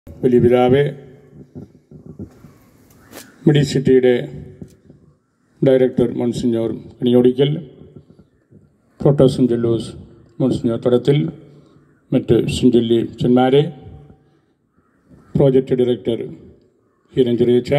വലിയ പിതാവെ മെഡിസിറ്റിയുടെ director monsignor Kaniyodikkal protosyncellus monsignor Thadathil മറ്റ് സെഞ്ചല്ലി ചെന്മാരെ പ്രോജക്റ്റ് ഡയറക്ടർ ഹീരൻ ചെറിയച്ച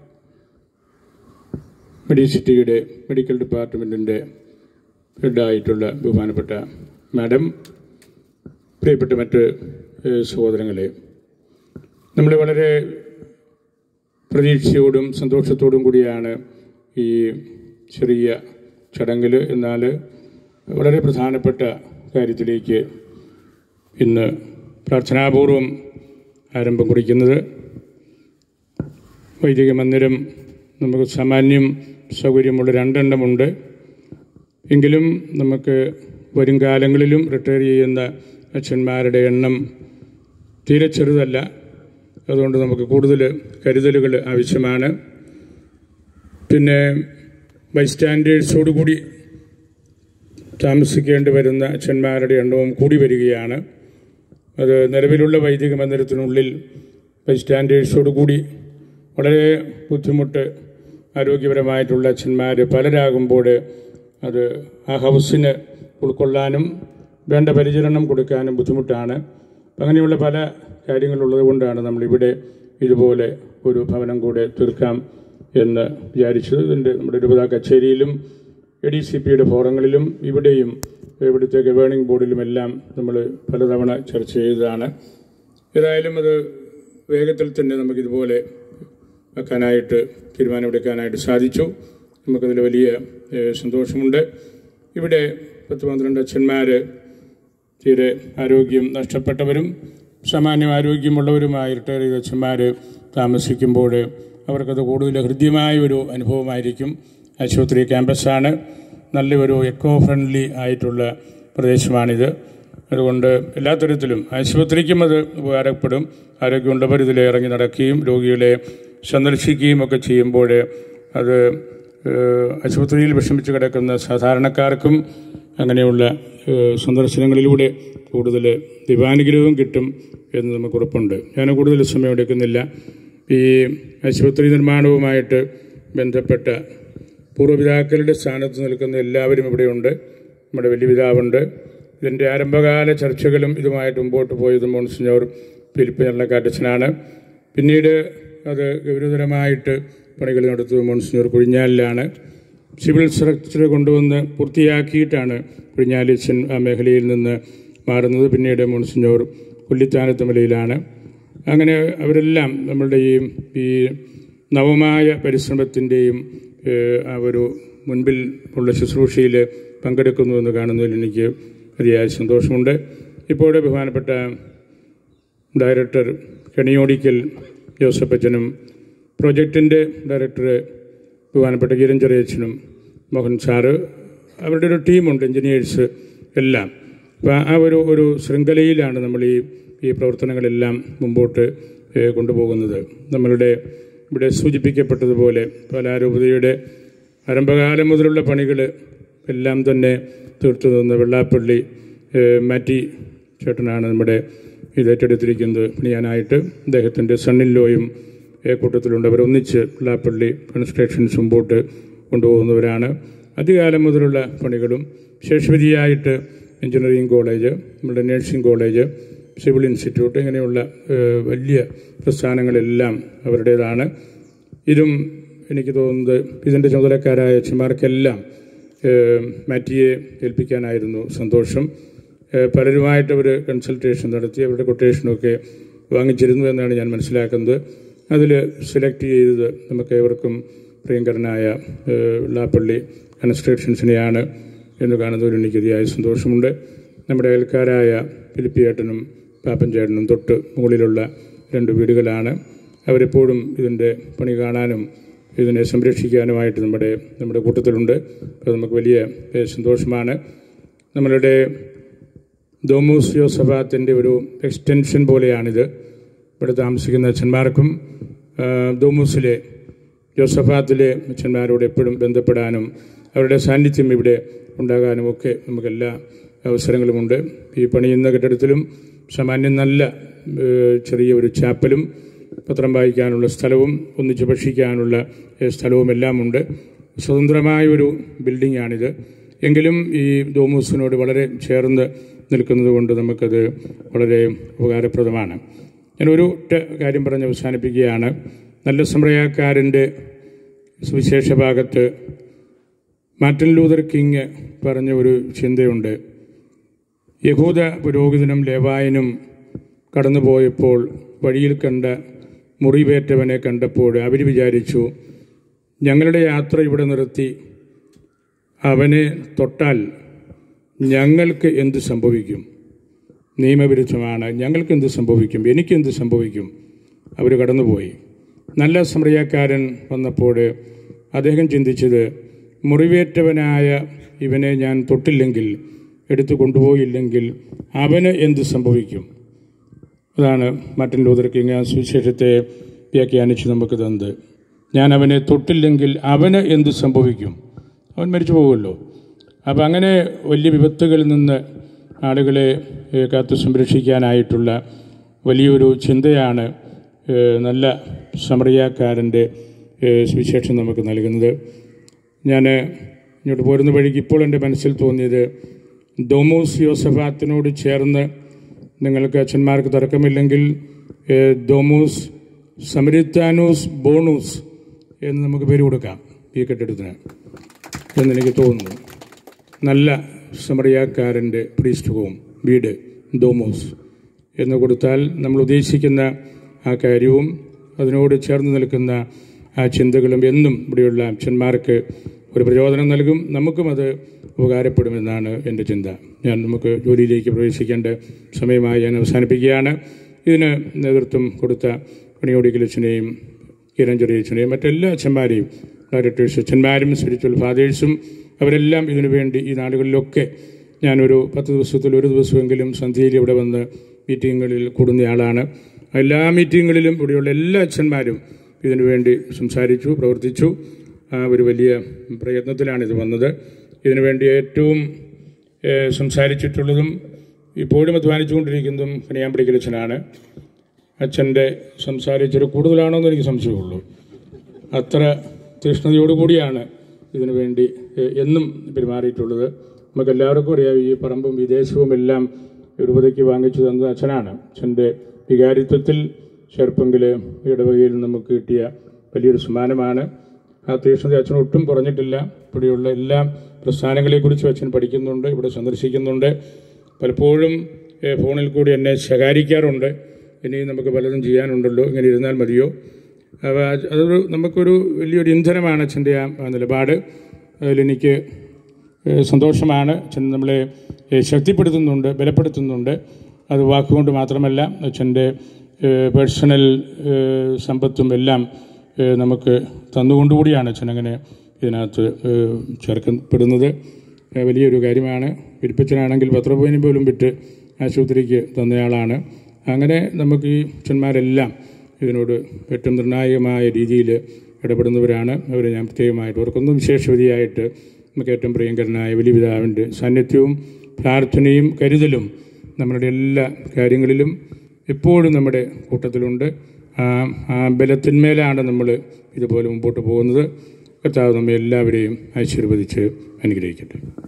മെഡിസിറ്റിയുടെ മെഡിക്കൽ ഡിപ്പാർട്ട്മെൻറ്റിൻ്റെ ഹെഡായിട്ടുള്ള ബഹുമാനപ്പെട്ട മാഡം പ്രിയപ്പെട്ട മറ്റ് ഏഹ്, സഹോദരങ്ങളെ നമ്മൾ വളരെ പ്രതീക്ഷയോടും സന്തോഷത്തോടും കൂടിയാണ് ഈ ചെറിയ ചടങ്ങിൽ എന്നാൽ വളരെ പ്രധാനപ്പെട്ട കാര്യത്തിലേക്ക് ഇന്ന് പ്രാർത്ഥനാപൂർവം ആരംഭം കുറിക്കുന്നത് വൈദിക മന്ദിരം നമുക്ക് സാമാന്യം സൗകര്യമുള്ള രണ്ടെണ്ണമുണ്ട് എങ്കിലും നമുക്ക് വരും കാലങ്ങളിലും റിട്ടയർ ചെയ്യുന്ന അച്ഛന്മാരുടെ എണ്ണം തീരെ ചെറുതല്ല അതുകൊണ്ട് നമുക്ക് കൂടുതൽ കരുതലുകൾ ആവശ്യമാണ് പിന്നെ ബൈസ്റ്റാൻഡേഴ്സോടുകൂടി താമസിക്കേണ്ടി വരുന്ന അച്ഛന്മാരുടെ എണ്ണവും കൂടി വരികയാണ് അത് നിലവിലുള്ള വൈദിക മന്ദിരത്തിനുള്ളിൽ ബൈസ്റ്റാൻഡേഴ്സോടുകൂടി വളരെ ബുദ്ധിമുട്ട് ആരോഗ്യപരമായിട്ടുള്ള അച്ഛന്മാർ പലരാകുമ്പോൾ അത് ആ ഹൗസിന് ഉൾക്കൊള്ളാനും വേണ്ട പരിചരണം കൊടുക്കാനും ബുദ്ധിമുട്ടാണ് അങ്ങനെയുള്ള പല കാര്യങ്ങളുള്ളത് കൊണ്ടാണ് നമ്മളിവിടെ ഇതുപോലെ ഒരു ഭവനം കൂടെ തീർക്കാം എന്ന് വിചാരിച്ചത് ഇതിൻ്റെ നമ്മുടെ രൂപതാ കച്ചേരിയിലും എ ഡി സി പിയുടെ ഫോറങ്ങളിലും ഇവിടെയും ഇവിടുത്തെ ഗവേണിംഗ് ബോർഡിലുമെല്ലാം നമ്മൾ പലതവണ ചർച്ച ചെയ്തതാണ് ഏതായാലും അത് വേഗത്തിൽ തന്നെ നമുക്കിതുപോലെ വെക്കാനായിട്ട് തീരുമാനമെടുക്കാനായിട്ട് സാധിച്ചു നമുക്കതിൽ വലിയ ഏഹ്, സന്തോഷമുണ്ട് ഇവിടെ പത്ത് പന്ത്രണ്ട് അച്ഛന്മാർ തീരെ ആരോഗ്യം നഷ്ടപ്പെട്ടവരും സാമാന്യം ആരോഗ്യമുള്ളവരുമായ റിട്ടയർ ചെയ്ത അച്ഛന്മാർ താമസിക്കുമ്പോൾ അവർക്കത് കൂടുതൽ ഹൃദ്യമായ ഒരു അനുഭവമായിരിക്കും ആശുപത്രി ക്യാമ്പസാണ് നല്ലൊരു എക്കോ ഫ്രണ്ട്ലി ആയിട്ടുള്ള പ്രദേശമാണിത് അതുകൊണ്ട് എല്ലാ തരത്തിലും ആശുപത്രിക്കും അത് ഉപകാരപ്പെടും ആരോഗ്യമുള്ളവർ ഇതിൽ ഇറങ്ങി നടക്കുകയും രോഗികളെ സന്ദർശിക്കുകയും ഒക്കെ ചെയ്യുമ്പോൾ അത് ഏഹ്, ആശുപത്രിയിൽ വിഷമിച്ച് കിടക്കുന്ന സാധാരണക്കാർക്കും അങ്ങനെയുള്ള ഏഹ്, സന്ദർശനങ്ങളിലൂടെ കൂടുതൽ ദൈവാനുഗ്രഹവും കിട്ടും എന്ന് നമുക്ക് ഉറപ്പുണ്ട് ഞാൻ കൂടുതൽ സമയം എടുക്കുന്നില്ല ഈ ആശുപത്രി നിർമ്മാണവുമായിട്ട് ബന്ധപ്പെട്ട പൂർവ്വപിതാക്കളുടെ സ്ഥാനത്ത് നിൽക്കുന്ന എല്ലാവരും ഇവിടെയുണ്ട് നമ്മുടെ വലിയ പിതാവുണ്ട് ഇതിൻ്റെ ആരംഭകാല ചർച്ചകളും ഇതുമായിട്ട് മുമ്പോട്ട് പോയത് മോൺസിഞ്ഞോർ ഫിലിപ്പ് ഞള്ളക്കാട്ടച്ചനാണ് പിന്നീട് അത് ഗൗരവതരമായിട്ട് പണികൾ നടത്തുന്നത് മോൺസിഞ്ഞോർ കുഴിഞ്ഞാലിലാണ് സിവിൽ സ്ട്രക്ചർ കൊണ്ടുവന്ന് പൂർത്തിയാക്കിയിട്ടാണ് കുഴിഞ്ഞാലിച്ചൻ ആ മേഖലയിൽ നിന്ന് മാറുന്നത് പിന്നീട് മോൺസിഞ്ഞോർ കൊല്ലിത്താനത്തമലയിലാണ് അങ്ങനെ അവരെല്ലാം നമ്മളുടെ ഈ ഈ നവമായ പരിശ്രമത്തിൻ്റെയും ഏഹ്, ആ ഒരു മുൻപിൽ ഉള്ള ശുശ്രൂഷയിൽ പങ്കെടുക്കുന്നു എന്ന് കാണുന്നതിൽ എനിക്ക് അതിയായ സന്തോഷമുണ്ട് ഇപ്പോഴെ ബഹുമാനപ്പെട്ട ഡയറക്ടർ കെണിയോടിക്കൽ ജോസഫച്ചനും പ്രൊജക്റ്റിൻ്റെ ഡയറക്ടർ ബഹുമാനപ്പെട്ട കിരൺ ചെറിയച്ചനും മോഹൻ സാറ് അവരുടെ ഒരു ടീമുണ്ട് എഞ്ചിനീയേഴ്സ് എല്ലാം അപ്പോൾ ആ ഒരു ഒരു ശൃംഖലയിലാണ് നമ്മൾ ഈ ഈ പ്രവർത്തനങ്ങളെല്ലാം മുമ്പോട്ട് ഏഹ്, കൊണ്ടുപോകുന്നത് നമ്മളുടെ ഇവിടെ സൂചിപ്പിക്കപ്പെട്ടതുപോലെ പാലാരൂപതയുടെ ആരംഭകാലം മുതലുള്ള പണികൾ എല്ലാം തന്നെ തീർത്തു തന്ന വെള്ളാപ്പള്ളി ഏഹ്, മാറ്റി ചേട്ടനാണ് നമ്മുടെ ഇത് ഏറ്റെടുത്തിരിക്കുന്നത് പണിയാനായിട്ട് അദ്ദേഹത്തിൻ്റെ സണ്ണിൻലോയും കൂട്ടത്തിലുണ്ട് അവർ ഒന്നിച്ച് വെള്ളാപ്പള്ളി കൺസ്ട്രക്ഷൻസ് മുമ്പോട്ട് കൊണ്ടുപോകുന്നവരാണ് അധികാലം മുതലുള്ള പണികളും ശേഷവിധിയായിട്ട് എഞ്ചിനീയറിംഗ് കോളേജ് നമ്മുടെ നഴ്സിംഗ് കോളേജ് സിവിൽ ഇൻസ്റ്റിറ്റ്യൂട്ട് ഇങ്ങനെയുള്ള ഏഹ്, വലിയ പ്രസ്ഥാനങ്ങളെല്ലാം അവരുടേതാണ് ഇതും എനിക്ക് തോന്നുന്നത് ഇതിൻ്റെ ചുമതലക്കാരായ അച്ഛന്മാർക്കെല്ലാം ഏഹ്, മാറ്റിയെ ഏൽപ്പിക്കാനായിരുന്നു സന്തോഷം ഏഹ്, പലരുമായിട്ട് അവർ കൺസൾട്ടേഷൻ നടത്തി അവരുടെ കൊട്ടേഷനൊക്കെ വാങ്ങിച്ചിരുന്നു എന്നാണ് ഞാൻ മനസ്സിലാക്കുന്നത് അതിൽ സെലക്ട് ചെയ്തത് നമുക്ക് ഏവർക്കും പ്രിയങ്കരനായ ഏഹ്, വെള്ളാപ്പള്ളി കൺസ്ട്രക്ഷൻസിനെയാണ് എന്ന് കാണുന്നതിൽ എനിക്ക് അതിയായ സന്തോഷമുണ്ട് നമ്മുടെ അയൽക്കാരായ ഫിലിപ്പിയേട്ടനും പാപ്പൻ ചേട്ടനും തൊട്ട് മുകളിലുള്ള രണ്ട് വീടുകളാണ് അവരെപ്പോഴും ഇതിൻ്റെ പണി കാണാനും ഇതിനെ സംരക്ഷിക്കാനുമായിട്ട് നമ്മുടെ നമ്മുടെ കൂട്ടത്തിലുണ്ട് അത് നമുക്ക് വലിയ ഏഹ്, സന്തോഷമാണ് നമ്മളുടെ ദോമൂസ് യോസഫാത്തിൻ്റെ ഒരു എക്സ്റ്റൻഷൻ പോലെയാണിത് ഇവിടെ താമസിക്കുന്ന അച്ഛന്മാർക്കും ആ, ദോമൂസിലെ ജോസഫാത്തിലെ അച്ഛന്മാരോട് എപ്പോഴും ബന്ധപ്പെടാനും അവരുടെ സാന്നിധ്യം ഇവിടെ ഉണ്ടാകാനും ഒക്കെ നമുക്കെല്ലാ അവസരങ്ങളുമുണ്ട് ഈ പണിയുന്ന കെട്ടിടത്തിലും സാമാന്യം നല്ല ഏഹ്, ചെറിയ ഒരു ചാപ്പലും പത്രം വായിക്കാനുള്ള സ്ഥലവും ഒന്നിച്ച് ഭക്ഷിക്കാനുള്ള ഏഹ്, സ്ഥലവും എല്ലാം ഉണ്ട് സ്വതന്ത്രമായ ഒരു ബിൽഡിംഗാണിത് എങ്കിലും ഈ ഡോമൂസിനോട് വളരെ ചേർന്ന് നിൽക്കുന്നത് കൊണ്ട് നമുക്കത് വളരെ ഉപകാരപ്രദമാണ് ഞാൻ ഒരു ഒറ്റ കാര്യം പറഞ്ഞ് അവസാനിപ്പിക്കുകയാണ് നല്ല സമരക്കാരൻ്റെ സുവിശേഷ ഭാഗത്ത് മാർട്ടിൻ ലൂതർ കിങ് പറഞ്ഞ ഒരു ചിന്തയുണ്ട് യഹൂദ പുരോഹിതനും ലേവായനും കടന്നുപോയപ്പോൾ വഴിയിൽ കണ്ട മുറിവേറ്റവനെ കണ്ടപ്പോൾ അവർ വിചാരിച്ചു ഞങ്ങളുടെ യാത്ര ഇവിടെ നിർത്തി അവനെ തൊട്ടാൽ ഞങ്ങൾക്ക് എന്ത് സംഭവിക്കും നിയമവിരുദ്ധമാണ് ഞങ്ങൾക്ക് എന്ത് സംഭവിക്കും എനിക്കെന്ത് സംഭവിക്കും അവർ കടന്നുപോയി നല്ല സമറിയാക്കാരൻ വന്നപ്പോൾ അദ്ദേഹം ചിന്തിച്ചത് മുറിവേറ്റവനായ ഇവനെ ഞാൻ തൊട്ടില്ലെങ്കിൽ എടുത്തു കൊണ്ടുപോയില്ലെങ്കിൽ അവന് എന്ത് സംഭവിക്കും അതാണ് മാർട്ടിൻ ലൂതർ കിങ് ആ സുവിശേഷത്തെ വ്യാഖ്യാനിച്ച് നമുക്ക് തന്നത് ഞാൻ അവനെ തൊട്ടില്ലെങ്കിൽ അവന് എന്ത് സംഭവിക്കും അവൻ മരിച്ചു പോകുമല്ലോ അപ്പം അങ്ങനെ വലിയ വിപത്തുകളിൽ നിന്ന് ആളുകളെ ഏഹ്, കാത്തു സംരക്ഷിക്കാനായിട്ടുള്ള വലിയൊരു ചിന്തയാണ് ഏഹ്, നല്ല സമറിയാക്കാരൻ്റെ ഏഹ്, സുവിശേഷം നമുക്ക് നൽകുന്നത് ഞാൻ ഇങ്ങോട്ട് പോരുന്ന വഴിക്ക് ഇപ്പോൾ എൻ്റെ മനസ്സിൽ തോന്നിയത് ഡോമോസ് യോസഫാത്തിനോട് ചേർന്ന് നിങ്ങൾക്ക് അച്ഛന്മാർക്ക് തർക്കമില്ലെങ്കിൽ ഏഹ്, ഡോമോസ് സമരിത്താനോസ് ബോണൂസ് എന്ന് നമുക്ക് പേര് കൊടുക്കാം ഈ കെട്ടിടത്തിന് എന്നെനിക്ക് തോന്നുന്നു നല്ല സമറിയാക്കാരൻ്റെ പ്രീസ്റ്റ് ഹോം വീട് ഡോമോസ് എന്ന് കൊടുത്താൽ നമ്മൾ ഉദ്ദേശിക്കുന്ന ആ കാര്യവും അതിനോട് ചേർന്ന് നിൽക്കുന്ന ആ ചിന്തകളും എന്നും ഇവിടെയുള്ള അച്ഛന്മാർക്ക് ഒരു പ്രചോദനം നൽകും നമുക്കും അത് ഉപകാരപ്പെടുമെന്നാണ് എൻ്റെ ചിന്ത ഞാൻ നമുക്ക് ജോലിയിലേക്ക് പ്രവേശിക്കേണ്ട സമയമായി ഞാൻ അവസാനിപ്പിക്കുകയാണ് ഇതിന് നേതൃത്വം കൊടുത്ത പണിയോടിക്കലച്ഛനെയും കിരൺ ചെറിയച്ഛനെയും മറ്റെല്ലാ അച്ഛന്മാരെയും ഡയറക്ടേഴ്സ് അച്ഛന്മാരും സ്പിരിച്വൽ ഫാദേഴ്സും അവരെല്ലാം ഇതിനു വേണ്ടി ഈ നാടുകളിലൊക്കെ ഞാനൊരു പത്ത് ദിവസത്തിൽ ഒരു ദിവസമെങ്കിലും സന്ധ്യയിൽ ഇവിടെ വന്ന് മീറ്റിങ്ങുകളിൽ കൂടുന്നയാളാണ് എല്ലാ മീറ്റിങ്ങുകളിലും ഇവിടെയുള്ള എല്ലാ അച്ഛന്മാരും ഇതിനു വേണ്ടി സംസാരിച്ചു പ്രവർത്തിച്ചു ആ ഒരു വലിയ പ്രയത്നത്തിലാണ് ഇത് വന്നത് ഇതിനുവേണ്ടി ഏറ്റവും ഏഹ്, സംസാരിച്ചിട്ടുള്ളതും ഇപ്പോഴും അധ്വാനിച്ചുകൊണ്ടിരിക്കുന്നതും കനിയാമ്പടിക്കലച്ഛനാണ് അച്ഛൻ്റെ സംസാരിച്ചൊരു കൂടുതലാണോ എന്ന് എനിക്ക് സംശയമുള്ളൂ അത്ര തീഷ്ണതയോടുകൂടിയാണ് ഇതിനു വേണ്ടി ഏഹ്, എന്നും പെരുമാറിയിട്ടുള്ളത് നമുക്ക് എല്ലാവർക്കും അറിയാം ഈ പറമ്പും വിദേശവും എല്ലാം രൂപതയ്ക്ക് വാങ്ങിച്ചു തന്നത് അച്ഛനാണ് അച്ഛൻ്റെ വികാരിത്വത്തിൽ ചെറുപ്പങ്കിൽ ഇടവകയിൽ നമുക്ക് കിട്ടിയ വലിയൊരു സമ്മാനമാണ് ആ തീഷ്ണത അച്ഛൻ ഒട്ടും കുറഞ്ഞിട്ടില്ല ഇവിടെയുള്ള എല്ലാ പ്രസ്ഥാനങ്ങളെക്കുറിച്ചും അച്ഛൻ പഠിക്കുന്നുണ്ട് ഇവിടെ സന്ദർശിക്കുന്നുണ്ട് പലപ്പോഴും ഏഹ്, ഫോണിൽ കൂടി എന്നെ ശകാരിക്കാറുണ്ട് ഇനിയും നമുക്ക് പലതും ചെയ്യാനുണ്ടല്ലോ ഇങ്ങനെ ഇരുന്നാൽ മതിയോ അപ്പോൾ അത് അതൊരു നമുക്കൊരു വലിയൊരു ഇന്ധനമാണ് അച്ഛൻ്റെ ആ ആ നിലപാട് അതിലെനിക്ക് ഏഹ് സന്തോഷമാണ് അച്ഛൻ നമ്മളെ ഏഹ് ശക്തിപ്പെടുത്തുന്നുണ്ട് ബലപ്പെടുത്തുന്നുണ്ട് അത് വാക്കുകൊണ്ട് മാത്രമല്ല അച്ഛൻ്റെ ഏഹ് പേഴ്സണൽ ഏഹ് സമ്പത്തും എല്ലാം ഏഹ് നമുക്ക് തന്നുകൊണ്ടുകൂടിയാണ് അച്ഛൻ അങ്ങനെ ഇതിനകത്ത് ഏഹ് ചേർക്കപ്പെടുന്നത് ഏഹ് വലിയൊരു കാര്യമാണ് വിരിപ്പച്ചനാണെങ്കിൽ പത്രപോയിനും പോലും വിറ്റ് ആശുപത്രിക്ക് തന്നയാളാണ് അങ്ങനെ നമുക്ക് ഈ അച്ഛന്മാരെല്ലാം ഇതിനോട് ഏറ്റവും നിർണായകമായ രീതിയിൽ ഇടപെടുന്നവരാണ് അവരെ ഞാൻ പ്രത്യേകമായിട്ട് ഓർക്കുന്നു വിശേഷവതിയായിട്ട് നമുക്ക് ഏറ്റവും പ്രിയങ്കരനായ വലിയ പിതാവിൻ്റെ സാന്നിധ്യവും പ്രാർത്ഥനയും കരുതലും നമ്മളുടെ എല്ലാ കാര്യങ്ങളിലും എപ്പോഴും നമ്മുടെ കൂട്ടത്തിലുണ്ട് ആ ആ ബലത്തിന്മേലാണ് നമ്മൾ ഇതുപോലെ മുമ്പോട്ട് പോകുന്നത് കർത്താവ് നമ്മെ എല്ലാവരെയും ആശീർവദിച്ച് അനുഗ്രഹിക്കട്ടെ